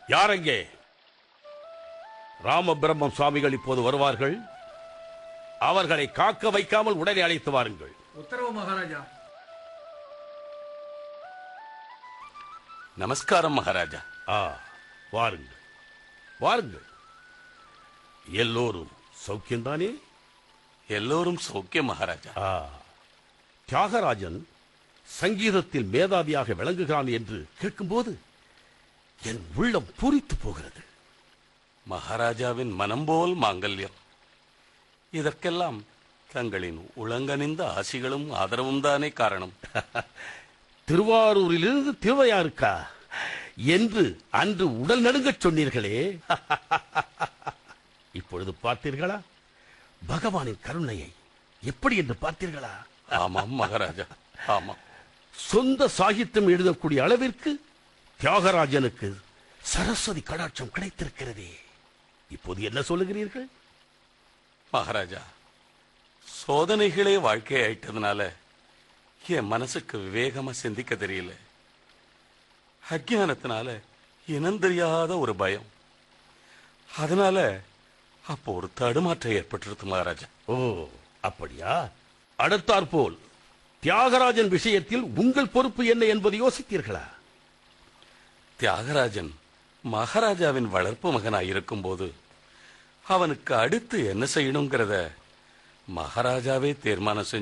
யாரெங்கே ராமபிரம்மம் சுவாமிகள் இப்போது வருவார்கள் அவர்களை காக்க வைக்காமல் உடனே அழைத்து வாருங்கள் உத்தரவு மகாராஜா நமஸ்காரம் மகாராஜா ஆ வாருங்கள் வாருங்கள் எல்லோரும் சௌக்கியம்தானே எல்லோரும் சௌக்கியம் மகாராஜா ஆ தியாகராஜன் சங்கீதத்தில் மேதாவியாக விளங்குகிறான் என்று கேட்கும்போது என் உள்ளம் பூரித்து போகிறது மகாராஜாவின் மனம் போல் மாங்கல்யம் இதற்கெல்லாம் தங்களின் உளங்கனிந்த ஆசிகளும் ஆதரவும் தானே காரணம் திருவாரூரிலிருந்து திருவையாருக்கா என்று அன்று உடல் நடுங்கச் சொன்னீர்களே இப்பொழுது பார்த்தீர்களா பகவானின் கருணையை எப்படி என்று பார்த்தீர்களா ஆமாம் மகாராஜா ஆமாம் சொந்த சாகித்யம் எழுதக்கூடிய அளவிற்கு தியாகராஜனுக்கு சரஸ்வதி கடாட்சம் கிடைத்திருக்கிறதே இப்போது என்ன சொல்லுகிறீர்கள் மகாராஜா சோதனைகளே வாழ்க்கை ஆயிட்டதுனால என் மனசுக்கு விவேகமா சிந்திக்க தெரியல அஜ்ஞானத்தினால இனம் தெரியாத ஒரு பயம் அதனால அப்போ ஒரு தடுமாற்றம் ஏற்பட்டிருக்கு மகாராஜா ஓ அப்படியா அடுத்தாற்போல் தியாகராஜன் விஷயத்தில் உங்கள் பொறுப்பு என்ன என்பதை யோசித்தீர்களா தியாகராஜன் மகாராஜாவின் வளர்ப்பு மகனாய் இருக்கும்போது அவனுக்கு அடுத்து என்ன செய்யணுங்கிறத மகாராஜாவே தீர்மானம் செஞ்சு